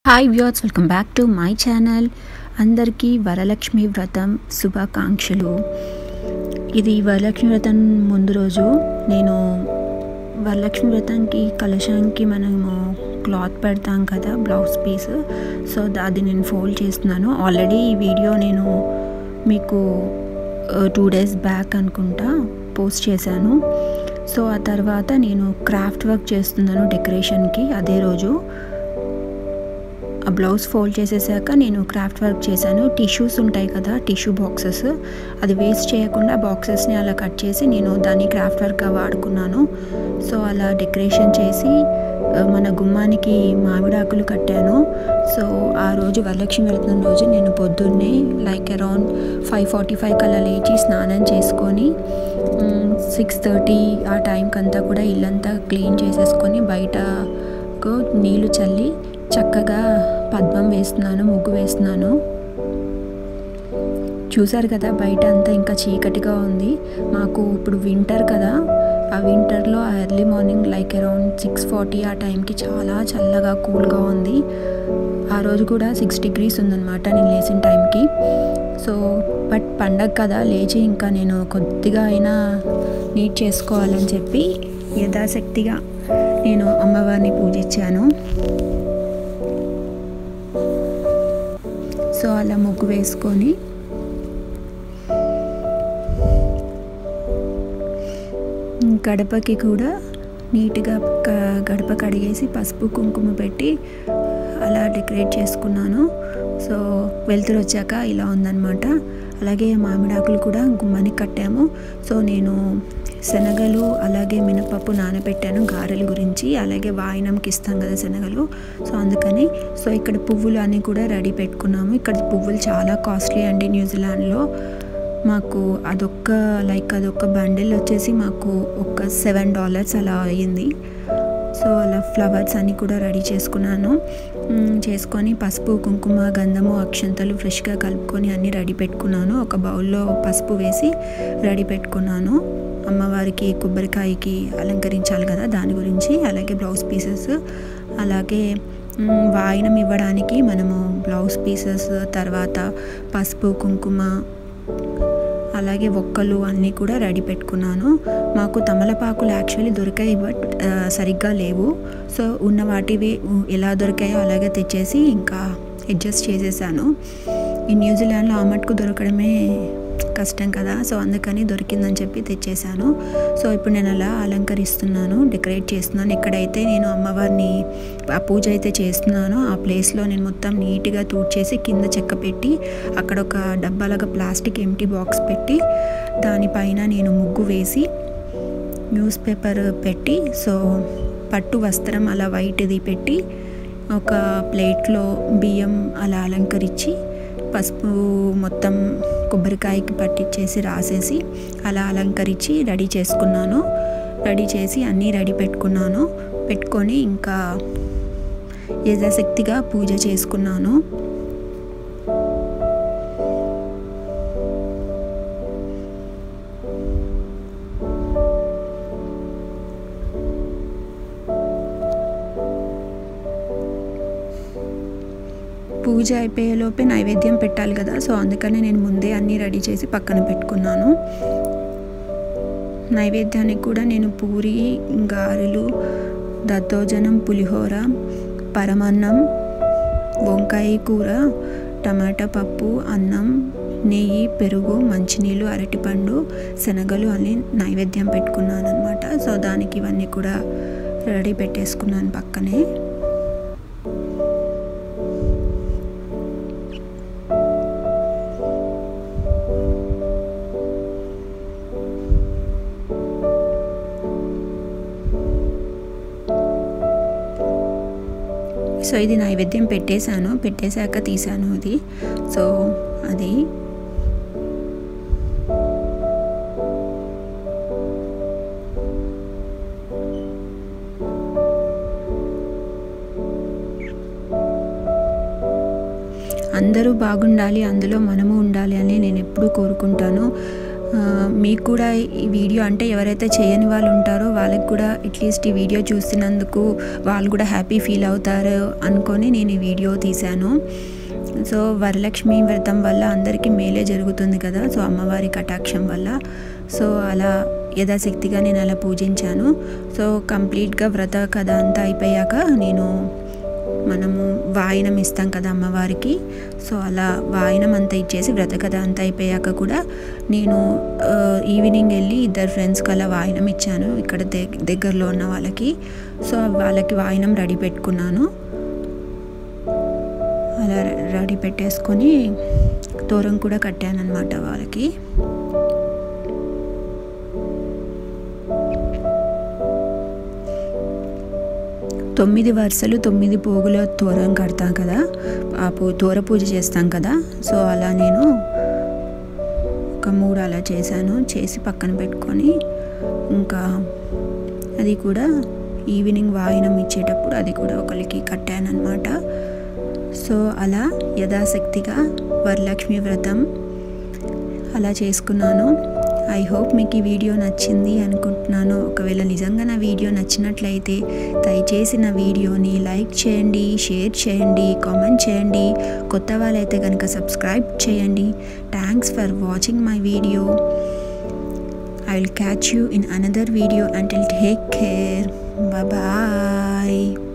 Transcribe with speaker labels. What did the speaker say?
Speaker 1: hi viewers welcome back to my channel అందరికీ వరలక్ష్మి వ్రతం శుభాకాంక్షలు ఇది వరలక్ష్మి వ్రతం ముందు రోజు నేను వరలక్ష్మి వ్రతానికి కలశానికి మనము క్లాత్ పెడతాం కదా బ్లౌజ్ పీస్ సో అది నేను ఫోల్డ్ చేస్తున్నాను ఆల్రెడీ ఈ వీడియో నేను మీకు టూ డేస్ బ్యాక్ అనుకుంటా పోస్ట్ చేశాను సో ఆ తర్వాత నేను క్రాఫ్ట్ వర్క్ చేస్తున్నాను డెకరేషన్కి అదే రోజు ఆ బ్లౌజ్ ఫోల్డ్ చేసేసాక నేను క్రాఫ్ట్ వర్క్ చేశాను టిష్యూస్ ఉంటాయి కదా టిష్యూ బాక్సెస్ అది వేస్ట్ చేయకుండా బాక్సెస్ని అలా కట్ చేసి నేను దాన్ని క్రాఫ్ట్ వర్క్గా వాడుకున్నాను సో అలా డెకరేషన్ చేసి మన గుమ్మానికి మామిడాకులు కట్టాను సో ఆ రోజు వరలక్ష్మి వెళ్తున్న రోజు నేను పొద్దున్నే like around five forty five కల్లా లేచి స్నానం చేసుకొని సిక్స్ థర్టీ ఆ టైంకి అంతా కూడా ఇల్లంతా క్లీన్ చేసేసుకొని బయటకు నీళ్లు చల్లి చక్కగా పద్మం వేస్తున్నాను ముగ్గు వేస్తున్నాను చూసారు కదా బయట అంతా ఇంకా చీకటిగా ఉంది మాకు ఇప్పుడు వింటర్ కదా ఆ వింటర్లో ఆ early morning like around six forty ఆ టైంకి చాలా చల్లగా కూల్గా ఉంది ఆ రోజు కూడా సిక్స్ డిగ్రీస్ ఉందన్నమాట నేను లేచిన టైంకి సో బట్ పండగ కదా లేచి ఇంకా నేను కొద్దిగా అయినా నీట్ చేసుకోవాలని చెప్పి యథాశక్తిగా నేను అమ్మవారిని పూజించాను సో అలా ముగ్గు వేసుకొని గడపకి కూడా నీట్గా గడప కడిగేసి పసుపు కుంకుమ పెట్టి అలా డెకరేట్ చేసుకున్నాను సో వెళ్తురు వచ్చాక ఇలా ఉందన్నమాట అలాగే మామిడాకులు కూడా గుమ్మని కట్టాము సో నేను శనగలు అలాగే మినపప్పు నానబెట్టాను గారెల గురించి అలాగే వాయినంకి ఇస్తాం కదా శనగలు సో అందుకని సో ఇక్కడ పువ్వులు అన్నీ కూడా రెడీ పెట్టుకున్నాము ఇక్కడ పువ్వులు చాలా కాస్ట్లీ అండి న్యూజిలాండ్లో మాకు అదొక్క లైక్ అదొక బండిల్ వచ్చేసి మాకు ఒక సెవెన్ డాలర్స్ అలా అయ్యింది సో అలా ఫ్లవర్స్ అన్నీ కూడా రెడీ చేసుకున్నాను చేసుకొని పసుపు కుంకుమ గంధము అక్షంతలు ఫ్రెష్గా కలుపుకొని అన్నీ రెడీ పెట్టుకున్నాను ఒక బౌల్లో పసుపు వేసి రెడీ పెట్టుకున్నాను అమ్మవారికి కొబ్బరికాయకి అలంకరించాలి కదా దాని గురించి అలాగే బ్లౌజ్ పీసెస్ అలాగే వాయినం ఇవ్వడానికి మనము బ్లౌజ్ పీసెస్ తర్వాత పసుపు కుంకుమ అలాగే ఒక్కలు అన్నీ కూడా రెడీ పెట్టుకున్నాను మాకు తమలపాకులు యాక్చువల్లీ దొరికాయి బట్ సరిగ్గా లేవు సో ఉన్న వాటివి ఎలా దొరికాయో అలాగే తెచ్చేసి ఇంకా అడ్జస్ట్ చేసేసాను ఈ న్యూజిలాండ్లో ఆ మటుకు దొరకడమే కష్టం కదా సో అందుకని దొరికిందని చెప్పి తెచ్చేసాను సో ఇప్పుడు నేను అలా అలంకరిస్తున్నాను డెకరేట్ చేస్తున్నాను ఎక్కడైతే నేను అమ్మవారిని ఆ పూజ అయితే చేస్తున్నానో ఆ ప్లేస్లో నేను మొత్తం నీట్గా తూడ్చేసి కింద చెక్క పెట్టి అక్కడ ఒక డబ్బాలాగా ప్లాస్టిక్ ఎంటీ బాక్స్ పెట్టి దానిపైన నేను ముగ్గు వేసి న్యూస్ పేపర్ పెట్టి సో పట్టు వస్త్రం అలా వైట్ది పెట్టి ఒక ప్లేట్లో బియ్యం అలా అలంకరించి పసుపు మొత్తం కొబ్బరికాయకి పట్టించేసి రాసేసి అలా అలంకరించి రెడీ చేసుకున్నాను రెడీ చేసి అన్నీ రెడీ పెట్టుకున్నాను పెట్టుకొని ఇంకా యథాశక్తిగా పూజ చేసుకున్నాను పూజ అయిపోయేలోపే నైవేద్యం పెట్టాలి కదా సో అందుకనే నేను ముందే అన్నీ రెడీ చేసి పక్కన పెట్టుకున్నాను నైవేద్యానికి కూడా నేను పూరి గారెలు దద్దోజనం పులిహోర పరమన్నం వంకాయ కూర టమాటా పప్పు అన్నం నెయ్యి పెరుగు మంచినీళ్ళు అరటిపండు శనగలు అన్నీ నైవేద్యం పెట్టుకున్నాను అనమాట సో దానికి ఇవన్నీ కూడా రెడీ పెట్టేసుకున్నాను పక్కనే సో ఇది నైవేద్యం పెట్టేశాను పెట్టేశాక తీసాను ఇది సో అది అందరూ బాగుండాలి అందులో మనము ఉండాలి అని నేను ఎప్పుడూ కోరుకుంటాను ఆ, మీకు కూడా ఈ వీడియో అంటే ఎవరైతే చేయని వాళ్ళు ఉంటారో వాళ్ళకి కూడా అట్లీస్ట్ ఈ వీడియో చూసినందుకు వాళ్ళు కూడా హ్యాపీ ఫీల్ అవుతారు అనుకొని నేను ఈ వీడియో తీశాను సో వరలక్ష్మి వ్రతం వల్ల అందరికీ మేలే జరుగుతుంది కదా సో అమ్మవారి కటాక్షం వల్ల సో అలా యథాశక్తిగా నేను అలా పూజించాను సో కంప్లీట్గా వ్రత కథ అంతా అయిపోయాక నేను మనము వాయినం ఇస్తాం కదా అమ్మవారికి సో అలా వాయినం అంతా ఇచ్చేసి వ్రత కథ అంతా అయిపోయాక కూడా నేను ఆ, ఈవినింగ్ వెళ్ళి ఇద్దరు ఫ్రెండ్స్కి అలా వాయినం ఇచ్చాను ఇక్కడ దగ్- దగ్గరలో ఉన్న వాళ్ళకి సో వాళ్ళకి వాయినం రెడీ పెట్టుకున్నాను అలా రెడీ పెట్టేసుకొని తోరం కూడా కట్టాను అనమాట వాళ్ళకి తొమ్మిది వరుసలు తొమ్మిది పోగుల తోరం కడతాం కదా ఆ పూ తోర పూజ చేస్తాం కదా సో అలా నేను ఒక మూడు అలా చేశాను చేసి పక్కన పెట్టుకొని ఇంకా అది కూడా ఈవినింగ్ వాయినం ఇచ్చేటప్పుడు అది కూడా ఒకరికి కట్టానమాట సో అలా యథాశక్తిగా వరలక్ష్మి వ్రతం అలా చేసుకున్నాను ఐ హోప్ మీకు ఈ వీడియో నచ్చింది అనుకుంటున్నాను ఒకవేళ నిజంగా నా వీడియో నచ్చినట్లయితే దయచేసి నా వీడియోని లైక్ చేయండి షేర్ చేయండి కామెంట్ చేయండి కొత్త వాళ్ళైతే కనుక సబ్స్క్రైబ్ చేయండి thanks for watching my video I will catch you in another video until take care bye